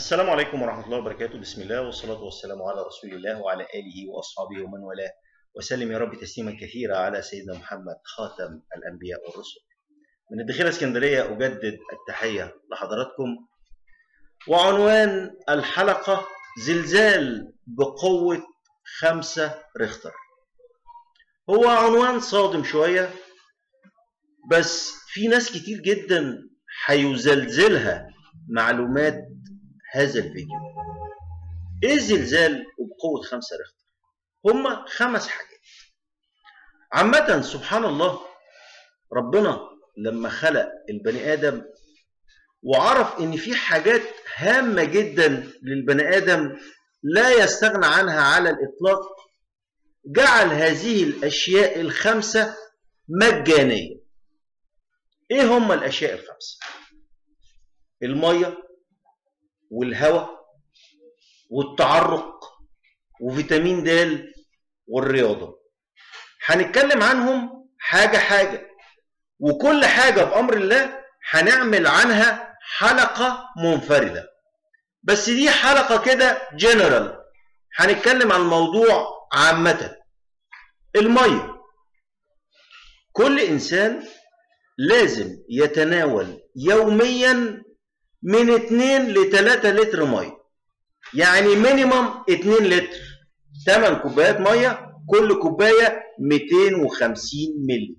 السلام عليكم ورحمة الله وبركاته بسم الله والصلاة والسلام على رسول الله وعلى آله وأصحابه ومن والاه وسلم يا رب تسليما كثيرا على سيدنا محمد خاتم الأنبياء والرسل من الدخيلة اسكندرية أجدد التحية لحضراتكم وعنوان الحلقة زلزال بقوة خمسة ريختر هو عنوان صادم شوية بس في ناس كتير جدا هيزلزلها معلومات هذا الفيديو ايه الزلزال وبقوة خمسة ريختر هما خمس حاجات عامة سبحان الله ربنا لما خلق البني آدم وعرف ان في حاجات هامة جدا للبني آدم لا يستغنى عنها على الإطلاق جعل هذه الأشياء الخمسة مجانية ايه هما الأشياء الخمسة المية والهواء والتعرق وفيتامين د والرياضة هنتكلم عنهم حاجة حاجة وكل حاجة بأمر الله هنعمل عنها حلقة منفردة بس دي حلقة كده جنرال هنتكلم عن الموضوع عامة المية كل إنسان لازم يتناول يوميا من 2 ل 3 لتر ميه يعني مينيمم 2 لتر 8 كوبايات ميه كل كوبايه 250 مللي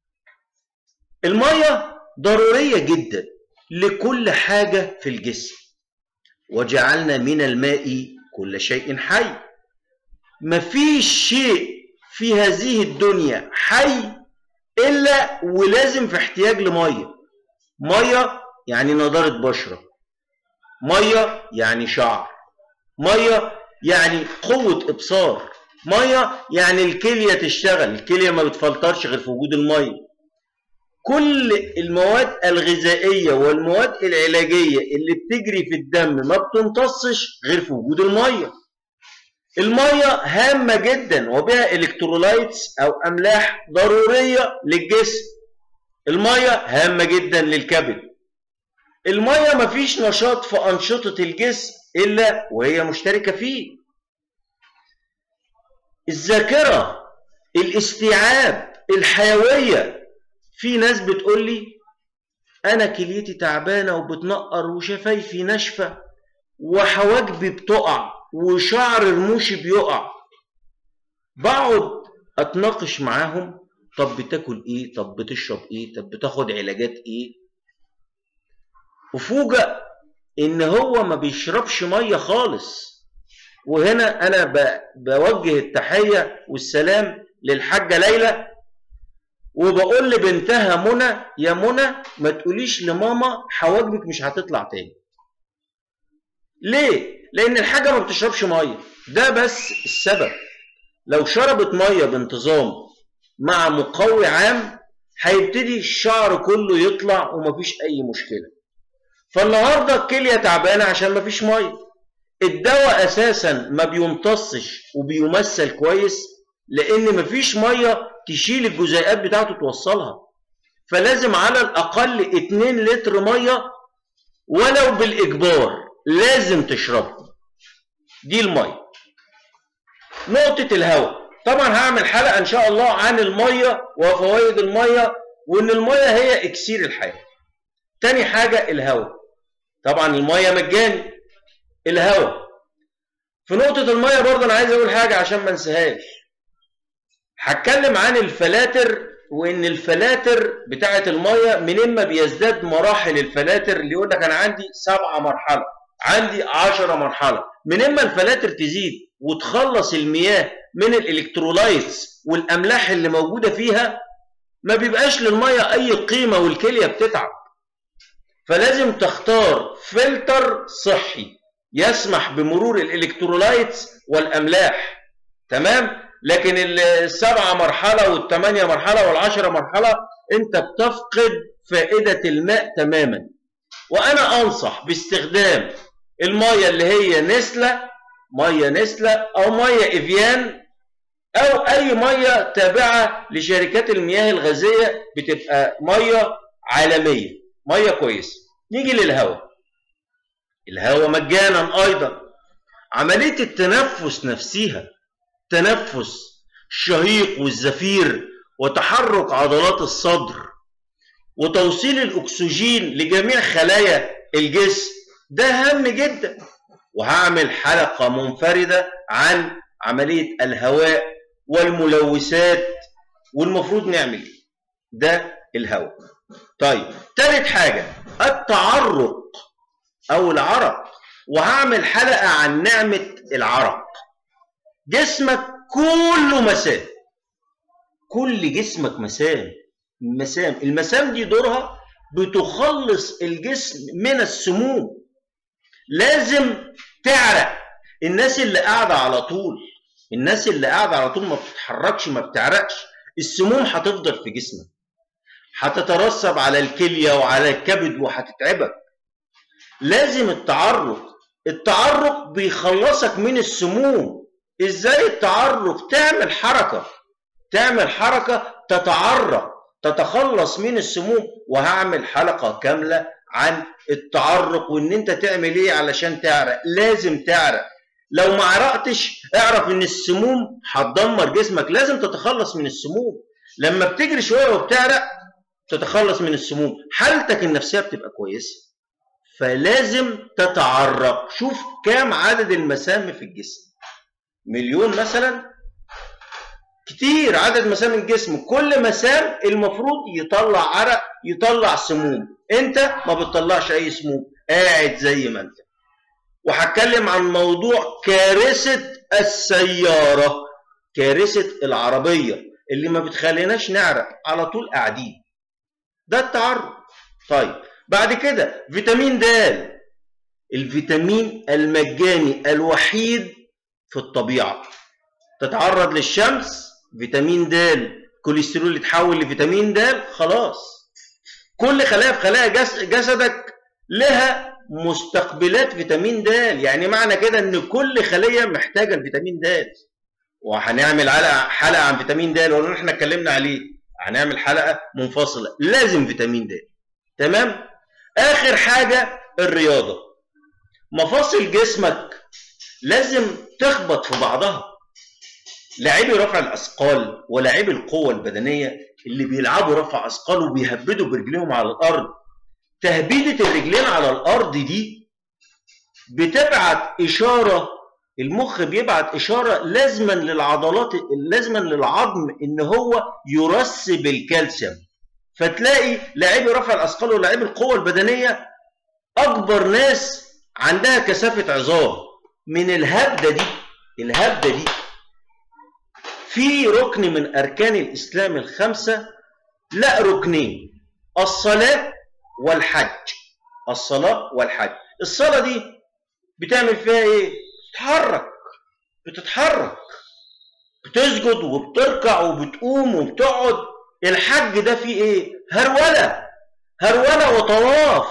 الميه ضروريه جدا لكل حاجه في الجسم وجعلنا من الماء كل شيء حي مفيش شيء في هذه الدنيا حي الا ولازم في احتياج لميه ميه يعني نضاره بشره ميه يعني شعر ميه يعني قوه ابصار ميه يعني الكليه تشتغل الكليه ما بتفلترش غير في وجود الميه كل المواد الغذائيه والمواد العلاجيه اللي بتجري في الدم ما بتمتصش غير في وجود الميه الميه هامه جدا وبها الكترولايتس او املاح ضروريه للجسم الميه هامه جدا للكبد الميه مفيش نشاط في انشطه الجسم الا وهي مشتركه فيه الذاكره الاستيعاب الحيويه في ناس بتقول لي انا كليتي تعبانه وبتنقر وشفايفي ناشفه وحواجبي بتقع وشعر رموشي بيقع بقعد اتناقش معاهم طب بتاكل ايه طب بتشرب ايه طب بتاخد علاجات ايه وفوجئ ان هو ما بيشربش ميه خالص وهنا انا بوجه التحيه والسلام للحاجه ليلى وبقول لبنتها منى يا منى ما تقوليش لماما حواجبك مش هتطلع تاني ليه لان الحاجه ما بتشربش ميه ده بس السبب لو شربت ميه بانتظام مع مقوي عام هيبتدي الشعر كله يطلع ومفيش اي مشكله فالنهارده الكليه تعبانه عشان مفيش ميه الدواء اساسا ما بيمتصش وبيمثل كويس لان مفيش ميه تشيل الجزيئات بتاعته توصلها فلازم على الاقل 2 لتر ميه ولو بالاجبار لازم تشربها دي الميه نقطه الهواء طبعا هعمل حلقه ان شاء الله عن الميه وفوائد الميه وان الميه هي اكسير الحياه تاني حاجه الهواء طبعا الميه مجاني الهواء في نقطه الميه برضه انا عايز اقول حاجه عشان ما انساهاش هتكلم عن الفلاتر وان الفلاتر بتاعه الميه منين ما بيزداد مراحل الفلاتر اللي يقول لك انا عندي سبعه مرحله عندي عشرة مرحله منين ما الفلاتر تزيد وتخلص المياه من الالكترولايتس والاملاح اللي موجوده فيها ما بيبقاش للميه اي قيمه والكليه بتتعب فلازم تختار فلتر صحي يسمح بمرور الالكترولايتس والاملاح تمام لكن السبعه مرحله والثمانيه مرحله والعشره مرحله انت بتفقد فائده الماء تماما وانا انصح باستخدام الميه اللي هي نسله ميه نسله او ميه افيان او اي ميه تابعه لشركات المياه الغازيه بتبقى ميه عالميه ميه كويسه نيجي للهواء الهواء مجانا ايضا عمليه التنفس نفسها تنفس الشهيق والزفير وتحرك عضلات الصدر وتوصيل الاكسجين لجميع خلايا الجسم ده هام جدا وهعمل حلقه منفرده عن عمليه الهواء والملوثات والمفروض نعمل ايه ده الهواء طيب ثالث حاجه التعرق او العرق وهعمل حلقه عن نعمه العرق جسمك كله مسام كل جسمك مسام مسام المسام دي دورها بتخلص الجسم من السموم لازم تعرق الناس اللي قاعده على طول الناس اللي قاعده على طول ما بتتحركش ما بتعرقش السموم هتفضل في جسمك هتترسب على الكليه وعلى الكبد وهتتعبك لازم التعرق التعرق بيخلصك من السموم ازاي التعرق تعمل حركه تعمل حركه تتعرق تتخلص من السموم وهعمل حلقه كامله عن التعرق وان انت تعمل ايه علشان تعرق لازم تعرق لو ما عرقتش اعرف ان السموم هتدمر جسمك لازم تتخلص من السموم لما بتجري شويه وبتعرق تتخلص من السموم حالتك النفسيه بتبقى كويسه فلازم تتعرق شوف كام عدد المسام في الجسم مليون مثلا كتير عدد مسام الجسم كل مسام المفروض يطلع عرق يطلع سموم انت ما بتطلعش اي سموم قاعد زي ما انت وهتكلم عن موضوع كارثة السيارة كارثة العربية اللي ما بتخليناش نعرق على طول قاعدين ده التعرض طيب بعد كده فيتامين د الفيتامين المجاني الوحيد في الطبيعة تتعرض للشمس فيتامين د كوليسترول يتحول لفيتامين د خلاص كل خلايا في خلايا جسدك لها مستقبلات فيتامين د يعني معنى كده ان كل خليه محتاجه الفيتامين د وهنعمل حلقه عن فيتامين د ولو احنا اتكلمنا عليه هنعمل حلقه منفصله لازم فيتامين د تمام اخر حاجه الرياضه مفاصل جسمك لازم تخبط في بعضها لاعبي رفع الاثقال ولاعبي القوه البدنيه اللي بيلعبوا رفع اثقال وبيهبدوا برجليهم على الارض تهبيده الرجلين على الارض دي بتبعت اشاره المخ بيبعت اشاره لازما للعضلات لازما للعظم ان هو يرسب الكالسيوم فتلاقي لاعبي رفع الاثقال ولاعبي القوه البدنيه اكبر ناس عندها كثافه عظام من الهبده دي الهبده دي في ركن من اركان الاسلام الخمسه لا ركنين الصلاه والحج الصلاه والحج الصلاه دي بتعمل فيها ايه بتتحرك بتتحرك بتسجد وبتركع وبتقوم وبتقعد الحج ده فيه ايه هروله هروله وطواف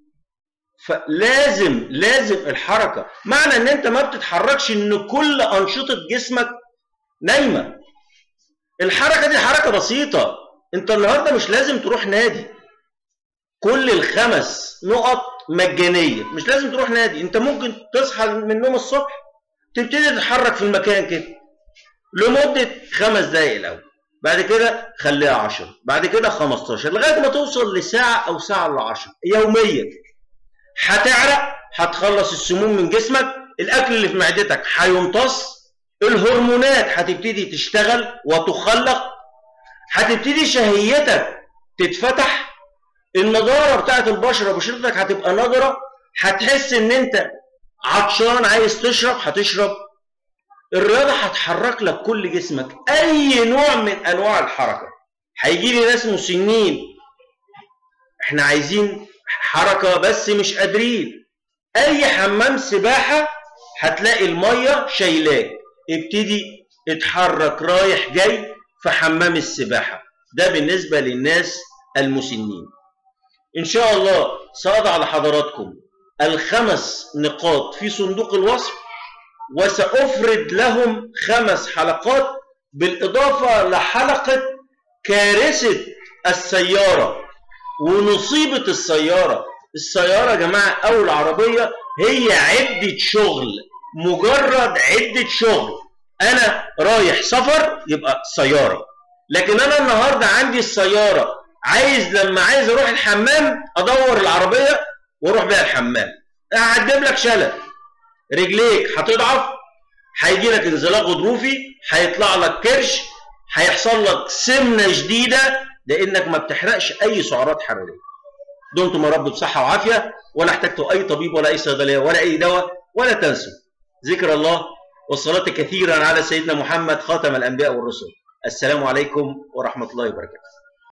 فلازم لازم الحركه معنى ان انت ما بتتحركش ان كل انشطه جسمك نايمه الحركه دي حركه بسيطه انت النهارده مش لازم تروح نادي كل الخمس نقط مجانيه مش لازم تروح نادي انت ممكن تصحى من النوم الصبح تبتدي تتحرك في المكان كده لمده خمس دقائق الاول بعد كده خليها 10 بعد كده 15 لغايه ما توصل لساعه او ساعه الا 10 يوميا هتعرق هتخلص السموم من جسمك الاكل اللي في معدتك هيمتص الهرمونات هتبتدي تشتغل وتخلق هتبتدي شهيتك تتفتح النضاره بتاعت البشره بشرتك هتبقى نضره هتحس ان انت عطشان عايز تشرب هتشرب الرياضه هتحرك لك كل جسمك اي نوع من انواع الحركه هيجي لي ناس مسنين احنا عايزين حركه بس مش قادرين اي حمام سباحه هتلاقي الميه شايلاك ابتدي اتحرك رايح جاي في حمام السباحه ده بالنسبه للناس المسنين ان شاء الله ساضع لحضراتكم الخمس نقاط في صندوق الوصف وسأفرد لهم خمس حلقات بالإضافة لحلقة كارثة السيارة ونصيبة السيارة السياره يا جماعه او العربيه هي عده شغل مجرد عده شغل انا رايح سفر يبقى سياره لكن انا النهارده عندي السياره عايز لما عايز اروح الحمام ادور العربيه واروح بيها الحمام هتجيب لك شلل رجليك هتضعف هيجي لك انزلاق غضروفي هيطلع لك كرش هيحصل لك سمنه شديده لانك ما بتحرقش اي سعرات حراريه دمتم يا رب بصحه وعافيه ولا احتجتوا اي طبيب ولا اي صيدليه ولا اي دواء ولا تنسوا ذكر الله والصلاه كثيرا على سيدنا محمد خاتم الانبياء والرسل السلام عليكم ورحمه الله وبركاته